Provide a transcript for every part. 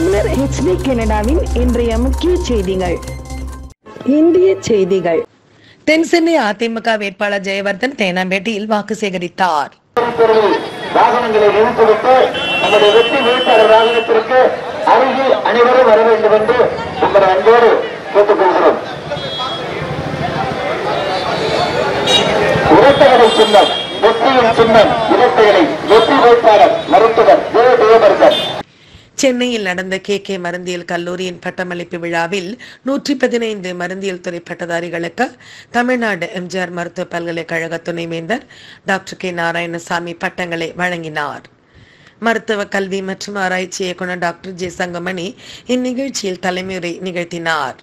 தமிழர் ஹெச்டி கனடாவின் இன்றைய முக்கிய செய்திகள் இந்திய செய்திகள் தென்சென்னை அதிமுக வேட்பாளர் ஜெயவர்தன் தேனாம்பேட்டையில் வாக்கு சேகரித்தார் தெருவில் வாகனங்களை நிறுத்திவிட்டு நம்முடைய வெற்றி வேட்பாளர் வாகனத்திற்கு அருகில் அனைவரும் வர வேண்டும் என்று உங்களை அன்போடு கேட்டுக்கொள்கிறோம் இரட்டைகளை சின்னம் வெற்றியின் சின்னம் இரட்டைகளை வெற்றி வேட்பாளர் மருத்துவர் ஜெய ஜெயவர்தன் சென்னையில் நடந்த கே கே மருந்தியல் கல்லூரியின் பட்டமளிப்பு விழாவில் நூற்றி பதினைந்து மருந்தியல் துறை பட்டதாரிகளுக்கு தமிழ்நாடு எம்ஜிஆர் மருத்துவ பல்கலைக்கழக துணைவேந்தர் டாக்டர் கே நாராயணசாமி பட்டங்களை வழங்கினார் மருத்துவ கல்வி மற்றும் ஆராய்ச்சி இயக்குனர் டாக்டர் ஜே சங்கமணி இந்நிகழ்ச்சியில் தலைமையுரை நிகழ்த்தினார்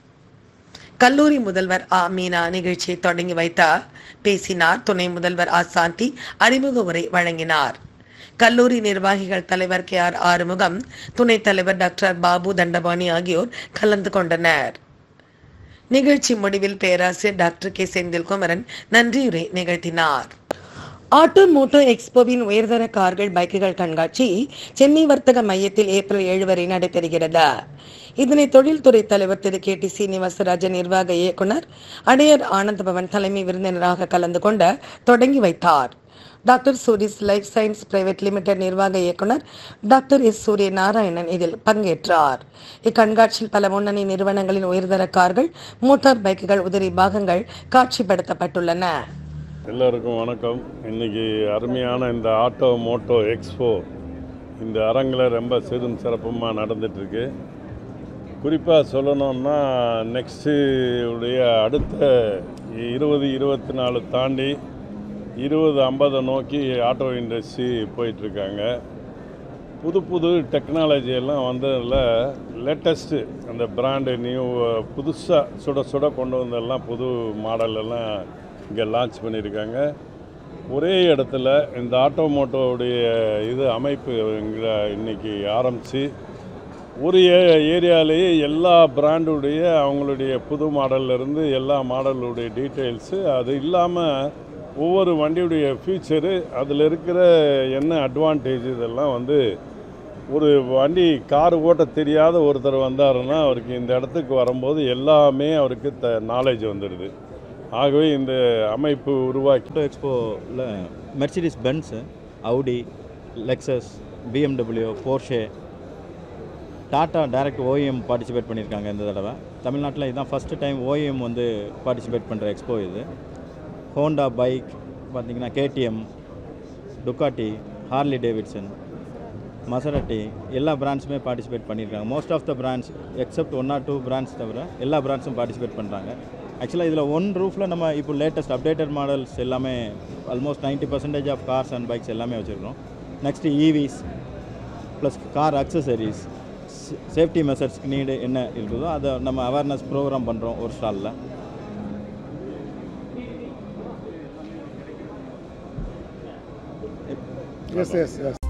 கல்லூரி முதல்வர் ஆ மீனா நிகழ்ச்சியை தொடங்கி வைத்தார் பேசினார் துணை முதல்வர் ஆ சாந்தி அறிமுக உரை வழங்கினார் கல்லூரி நிர்வாகிகள் தலைவர் கே ஆர் ஆறுமுகம் துணைத் தலைவர் டாக்டர் பாபு தண்டபாணி ஆகியோர் கலந்து கொண்டனர் நிகழ்ச்சி முடிவில் பேராசிரியர் டாக்டர் கே செந்தில்குமரன் நன்றியுரை நிகழ்த்தினார் ஆட்டோ மோட்டோ எக்ஸ்போவின் உயர்தர கார்கள் பைக்குகள் கண்காட்சி சென்னை வர்த்தக மையத்தில் ஏப்ரல் ஏழு வரை நடைபெறுகிறது இதனை தொழில்துறை தலைவர் திரு கே டி சீனிவாசராஜன் நிர்வாக இயக்குனர் அடையர் ஆனந்த பவன் தலைமை விருந்தினராக கலந்து கொண்டு தொடங்கி வைத்தார் doctor Sooris life science private limited நிர்வாக இயக்குனர் டாக்டர் எஸ் சூரிய நாராயணன் இதில் பங்கேற்றார் இக்கண்காட்சியில் பல முன்னணி நிறுவனங்களின் உயர்தர கார்கள் மோட்டார் பைக்குகள் உதிரி பாகங்கள் காட்சிப்படுத்தப்பட்டுள்ளன எல்லோருக்கும் வணக்கம் இன்னைக்கு அருமையான இந்த ஆட்டோ மோட்டோ எக்ஸ்போ இந்த அரங்கில் ரொம்ப சிறும் சிறப்புமாக நடந்துட்டுருக்கு குறிப்பாக சொல்லணும்னா நெக்ஸ்ட்டு உடைய அடுத்த இருபது இருபத்தி நாலு தாண்டி இருபது ஐம்பதை நோக்கி ஆட்டோ இண்டஸ்ட்ரி போயிட்டுருக்காங்க புது புது டெக்னாலஜி எல்லாம் வந்ததில் லேட்டஸ்ட்டு அந்த பிராண்டு நியூ புதுசாக சுட சுட கொண்டு வந்தெல்லாம் புது மாடல் எல்லாம் இங்கே லான்ச் பண்ணியிருக்காங்க ஒரே இடத்துல இந்த ஆட்டோமோட்டோவுடைய இது அமைப்பு இங்கே இன்னைக்கு ஆரம்பித்து ஒரு ஏ ஏரியாலேயே எல்லா பிராண்டுடைய அவங்களுடைய புது மாடல்ல இருந்து எல்லா மாடலுடைய டீட்டெயில்ஸு அது இல்லாமல் ஒவ்வொரு வண்டியுடைய ஃபியூச்சரு அதில் இருக்கிற என்ன அட்வான்டேஜ் இதெல்லாம் வந்து ஒரு வண்டி கார் ஓட்ட தெரியாத ஒருத்தர் வந்தாருன்னா அவருக்கு இந்த இடத்துக்கு வரும்போது எல்லாமே அவருக்கு த நாலேஜ் வந்துடுது ஆகவே இந்த அமைப்பு உருவாக்கி ஆட்டோ எக்ஸ்போவில் Mercedes Benz Audi Lexus BMW Porsche Tata direct OEM participate பண்ணியிருக்காங்க இந்த தடவை தமிழ்நாட்டில் இதுதான் ஃபஸ்ட்டு டைம் ஓஎம் வந்து பார்ட்டிசிபேட் பண்ணுற எக்ஸ்போ இது ஹோண்டா பைக் பார்த்தீங்கன்னா KTM Ducati Harley Davidson Maserati எல்லா பிராண்ட்ஸுமே பார்ட்டிசிபேட் பண்ணியிருக்காங்க most of the brands except one or two brands தவிர எல்லா பிராண்ட்ஸும் பார்ட்டிசிபேட் பண்ணுறாங்க ஆக்சுவலாக இதில் ஒன் ரூஃபில் நம்ம இப்போ லேட்டஸ்ட் அப்டேட்டட் மாடல்ஸ் எல்லாமே almost ninety percentage of cars and bikes எல்லாமே வச்சுருக்கோம் next EVs plus car accessories safety மெஷர்ஸ்க்கு நீடு என்ன இருக்குதோ அதை நம்ம அவேர்னஸ் ப்ரோக்ராம் பண்ணுறோம் ஒரு ஸ்டாலில் Yes, yes, yes.